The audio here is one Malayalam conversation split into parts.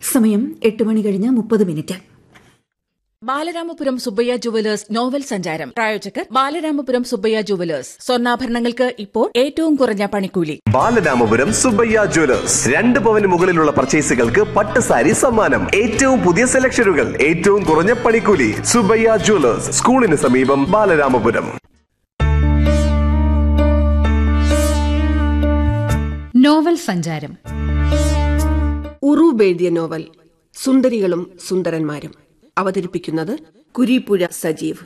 സമയം എട്ട് മണി കഴിഞ്ഞ് മുപ്പത് minute Balaramapuram Subbaiah jewellers novel സഞ്ചാരം പ്രായോജകർ ബാലരാമപുരം സുബ്ബയ്യ ജുവലേഴ്സ് സ്വർണ്ണാഭരണങ്ങൾക്ക് ഇപ്പോൾ ഏറ്റവും കുറഞ്ഞ പണിക്കൂലി ബാലരാമപുരം സുബയ്യ ജ്വല്ലേഴ്സ് രണ്ട് പവന് മുകളിലുള്ള പർച്ചേസുകൾക്ക് പട്ട് സാരി സമ്മാനം ഏറ്റവും പുതിയ സെലക്ഷനുകൾ ഏറ്റവും കുറഞ്ഞ പണിക്കൂലി സുബയ്യ ജ്വല്ലേഴ്സ് സ്കൂളിന് സമീപം ബാലരാമപുരം നോവൽ സഞ്ചാരം ഉറൂബ് എഴുതിയ നോവൽ സുന്ദരികളും സുന്ദരന്മാരും അവതരിപ്പിക്കുന്നത് കുരീപ്പുഴ സജീവ്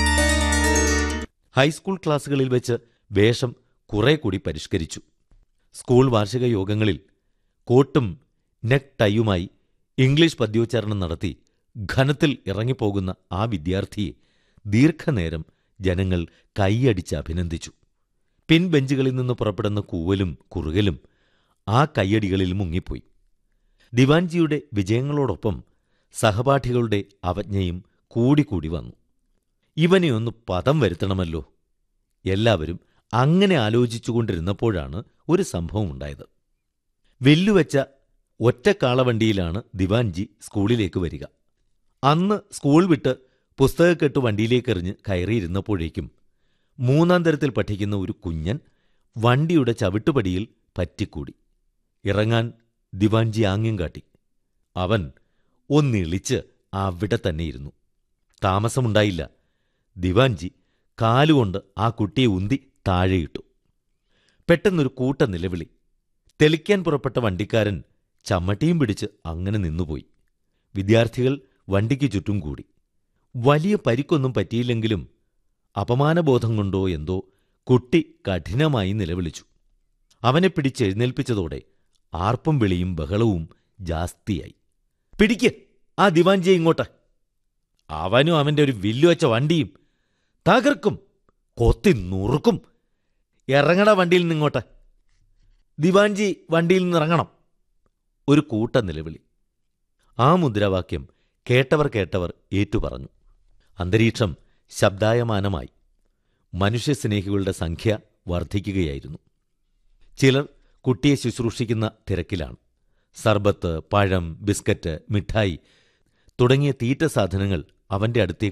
ഹൈസ്കൂൾ ക്ലാസ്സുകളിൽ വെച്ച് വേഷം കുറെ കൂടി പരിഷ്കരിച്ചു സ്കൂൾ വാർഷിക യോഗങ്ങളിൽ കോട്ടും നെക്ക് ടൈയുമായി ഇംഗ്ലീഷ് പദ്യോച്ചാരണം നടത്തി ഘനത്തിൽ ഇറങ്ങിപ്പോകുന്ന ആ വിദ്യാർത്ഥിയെ ദീർഘനേരം ജനങ്ങൾ കൈയടിച്ച് അഭിനന്ദിച്ചു പിൻബെഞ്ചുകളിൽ നിന്ന് പുറപ്പെടുന്ന കൂവലും കുറുകലും ആ കയ്യടികളിൽ മുങ്ങിപ്പോയി ദിവാൻജിയുടെ വിജയങ്ങളോടൊപ്പം സഹപാഠികളുടെ അവജ്ഞയും കൂടിക്കൂടി വന്നു ഇവനെ ഒന്ന് പദം വരുത്തണമല്ലോ എല്ലാവരും അങ്ങനെ ആലോചിച്ചുകൊണ്ടിരുന്നപ്പോഴാണ് ഒരു സംഭവം ഉണ്ടായത് വെല്ലുവെച്ച ഒറ്റക്കാളവണ്ടിയിലാണ് ദിവാൻജി സ്കൂളിലേക്ക് വരിക അന്ന് സ്കൂൾ വിട്ട് പുസ്തകക്കെട്ട് വണ്ടിയിലേക്കെറിഞ്ഞ് കയറിയിരുന്നപ്പോഴേക്കും മൂന്നാം തരത്തിൽ പഠിക്കുന്ന ഒരു കുഞ്ഞൻ വണ്ടിയുടെ ചവിട്ടുപടിയിൽ പറ്റിക്കൂടി ഇറങ്ങാൻ ദിവാൻജി ആംഗ്യം കാട്ടി അവൻ ഒന്നിളിച്ച് അവിടെ തന്നെയിരുന്നു താമസമുണ്ടായില്ല ദിവാൻജി കാലുകൊണ്ട് ആ കുട്ടിയെ ഉന്തി താഴെയിട്ടു പെട്ടെന്നൊരു കൂട്ട നിലവിളി തെളിക്കാൻ പുറപ്പെട്ട വണ്ടിക്കാരൻ ചമ്മട്ടിയും പിടിച്ച് അങ്ങനെ നിന്നുപോയി വിദ്യാർത്ഥികൾ വണ്ടിക്ക് ചുറ്റും കൂടി വലിയ പരിക്കൊന്നും പറ്റിയില്ലെങ്കിലും അപമാനബോധം കൊണ്ടോ എന്തോ കുട്ടി കഠിനമായി നിലവിളിച്ചു അവനെ പിടിച്ചെഴുന്നേൽപ്പിച്ചതോടെ ആർപ്പും വിളിയും ബഹളവും ജാസ്തിയായി പിടിക്ക് ആ ദിവാൻജിയെ ഇങ്ങോട്ട് അവനും അവന്റെ ഒരു വില്ലുവച്ച വണ്ടിയും തകർക്കും കൊത്തി നുറുക്കും ഇറങ്ങണ വണ്ടിയിൽ നിന്നിങ്ങോട്ട് ദിവാൻജി വണ്ടിയിൽ നിന്നിറങ്ങണം ഒരു കൂട്ട നിലവിളി ആ മുദ്രാവാക്യം കേട്ടവർ കേട്ടവർ ഏറ്റുപറഞ്ഞു അന്തരീക്ഷം ശബ്ദായമാനമായി മനുഷ്യസ്നേഹികളുടെ സംഖ്യ വർദ്ധിക്കുകയായിരുന്നു ചിലർ കുട്ടിയെ ശുശ്രൂഷിക്കുന്ന തിരക്കിലാണ് സർബത്ത് പഴം ബിസ്ക്കറ്റ് മിഠായി തുടങ്ങിയ തീറ്റ സാധനങ്ങൾ അവന്റെ അടുത്തേക്ക്